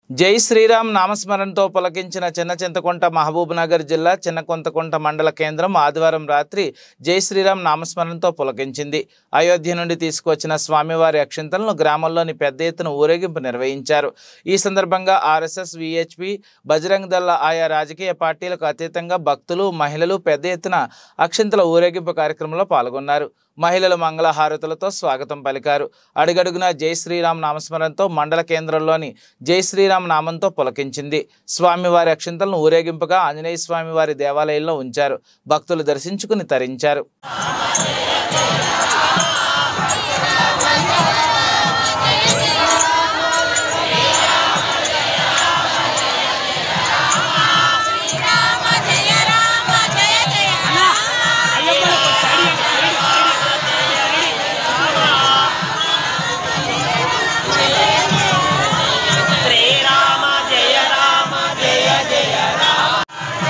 జై శ్రీరామ్ నామస్మరణతో పులకించిన చిన్న చింతకుంట మహబూబ్ నగర్ జిల్లా చిన్న కొంతకుంట మండల కేంద్రం ఆదివారం రాత్రి జై శ్రీరామ్ నామస్మరణతో పులకించింది అయోధ్య నుండి తీసుకొచ్చిన స్వామివారి అక్షింతలను గ్రామంలోని పెద్ద ఎత్తున ఊరేగింపు నిర్వహించారు ఈ సందర్భంగా ఆర్ఎస్ఎస్ విహెచ్పి బజరంగ్ దళ ఆయా రాజకీయ పార్టీలకు అతీతంగా భక్తులు మహిళలు పెద్ద ఎత్తున అక్షింతల ఊరేగింపు కార్యక్రమంలో పాల్గొన్నారు మహిళలు మంగళహారతులతో స్వాగతం పలికారు అడుగడుగున జై శ్రీరామ్ నామస్మరణతో మండల కేంద్రంలోని జై శ్రీరామ్ నామంతో పులకించింది స్వామివారి అక్షింతలను ఊరేగింపుగా ఆంజనేయ స్వామివారి దేవాలయంలో ఉంచారు భక్తులు దర్శించుకుని తరించారు శ్రీరామ జయ రామ జయ జయ రామ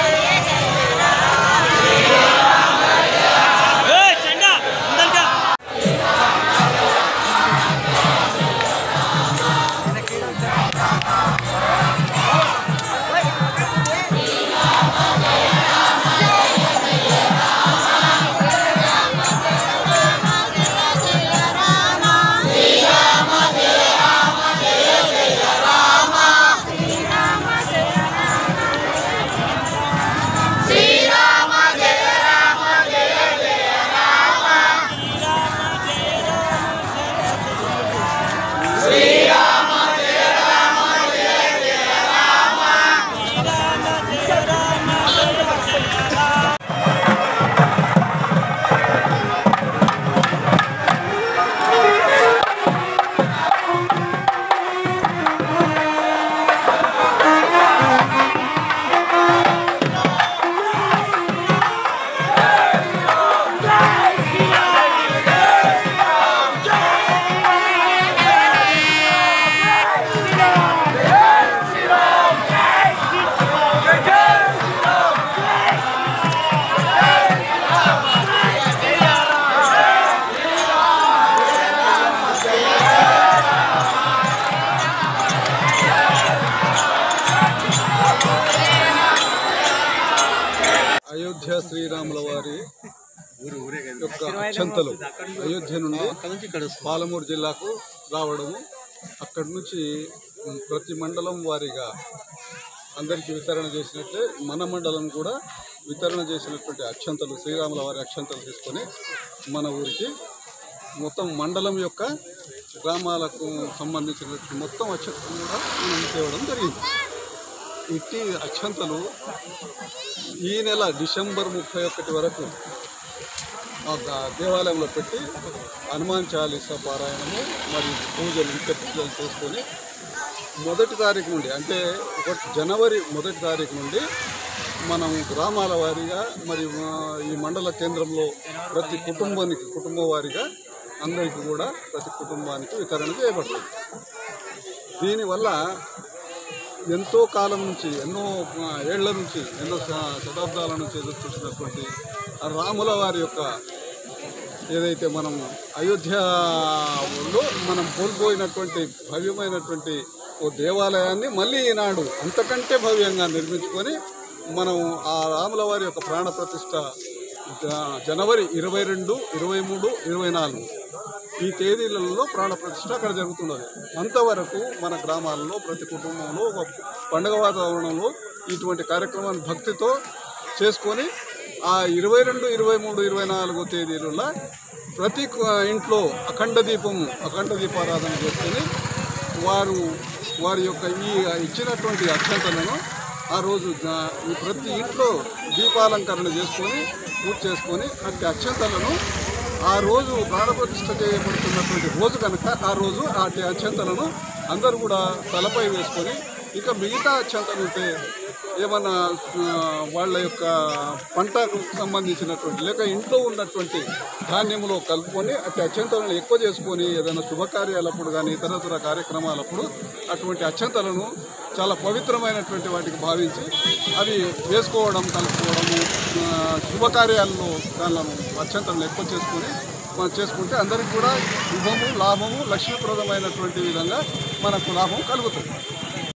చండా అందరికా అయోధ్య శ్రీరాముల వారి యొక్క అక్షంతలు అయోధ్య నుండి పాలమూరు జిల్లాకు రావడము అక్కడి నుంచి ఉమ్, ప్రతి మండలం వారీగా అందరికీ వితరణ చేసినట్లే మన మండలం కూడా వితరణ చేసినటువంటి అక్షంతలు శ్రీరాముల వారి అక్షంతలు తీసుకొని మన ఊరికి మొత్తం మండలం యొక్క గ్రామాలకు సంబంధించినటువంటి మొత్తం అక్షంతలు కూడా మనం తేవడం జరిగింది ఇట్టి అక్షంతలు ఈ నెల డిసెంబర్ ముప్పై ఒకటి వరకు ఆ గా- దేవాలయంలో పెట్టి హనుమాన్ చాలీసా పారాయణము మరియు పూజలు నిత్య పూజలు చేసుకొని మొదటి తారీఖు నుండి అంటే ఒకటి జనవరి మొదటి తారీఖు నుండి మనం గ్రామాల వారీగా మరియు ఆ, ఈ మండల కేంద్రంలో ప్రతి కుటుంబానికి కుటుంబ వారీగా అందరికీ కూడా ప్రతి కుటుంబానికి వితరణ చేయబడుతుంది దీనివల్ల ఎంతో కాలం నుంచి ఎన్నో ఆ, ఏళ్ల నుంచి ఎన్నో శ- శతాబ్దాల నుంచి ఎదురు చూసినటువంటి ఆ రాముల వారి యొక్క ఏదైతే మనం అయోధ్యలో మనం కోల్పోయినటువంటి భవ్యమైనటువంటి ఓ దేవాలయాన్ని మళ్ళీ ఈనాడు అంతకంటే భవ్యంగా నిర్మించుకొని మనం ఆ రాముల వారి యొక్క ప్రాణ ప్రతిష్ట జ- జనవరి ఇరవై రెండు ఇరవై మూడు ఇరవై నాలుగు ఈ తేదీలలో ప్రాణ ప్రతిష్ట అక్కడ జరుగుతున్నది అంతవరకు మన గ్రామాల్లో ప్రతి కుటుంబంలో ఒక పండుగ వాతావరణంలో ఇటువంటి కార్యక్రమాన్ని భక్తితో చేసుకొని ఆ ఇరవై రెండు ఇరవై మూడు ఇరవై నాలుగు తేదీలలో ప్రతి కు- ఇంట్లో అఖండ దీపం అఖండ దీపారాధన చేసుకొని వారు వారి యొక్క ఈ ఇచ్చినటువంటి అక్షంతలను ఆ రోజు జా- ఈ ప్రతి ఇంట్లో దీపాలంకరణ చేసుకొని పూజ చేసుకొని అట్టి అక్షంతలను ఆ రోజు ప్రాణప్రతిష్ఠ చేయబడుతున్నటువంటి రోజు కనుక ఆ రోజు అట్టి అక్షంతలను అందరూ కూడా తలపై వేసుకొని ఇక మిగతా అక్షంతలు ఉంటే ఏమన్నా ఆ, వాళ్ళ యొక్క పంటకు సంబంధించినటువంటి లేక ఇంట్లో ఉన్నటువంటి ధాన్యంలో కలుపుకొని అట్టి అత్యంతలను ఎక్కువ చేసుకొని ఏదైనా శుభకార్యాలప్పుడు కానీ ఇతరతర కార్యక్రమాలప్పుడు అటువంటి అత్యంతలను చాలా పవిత్రమైనటువంటి వాటికి భావించి అవి వేసుకోవడం కలుపుకోవడము ఆ, శుభకార్యాల్లో దానిలను అత్యంతలను ఎక్కువ చేసుకొని మనం చేసుకుంటే అందరికీ కూడా శుభము లాభము లక్ష్మీప్రదమైనటువంటి విధంగా మనకు లాభం కలుగుతుంది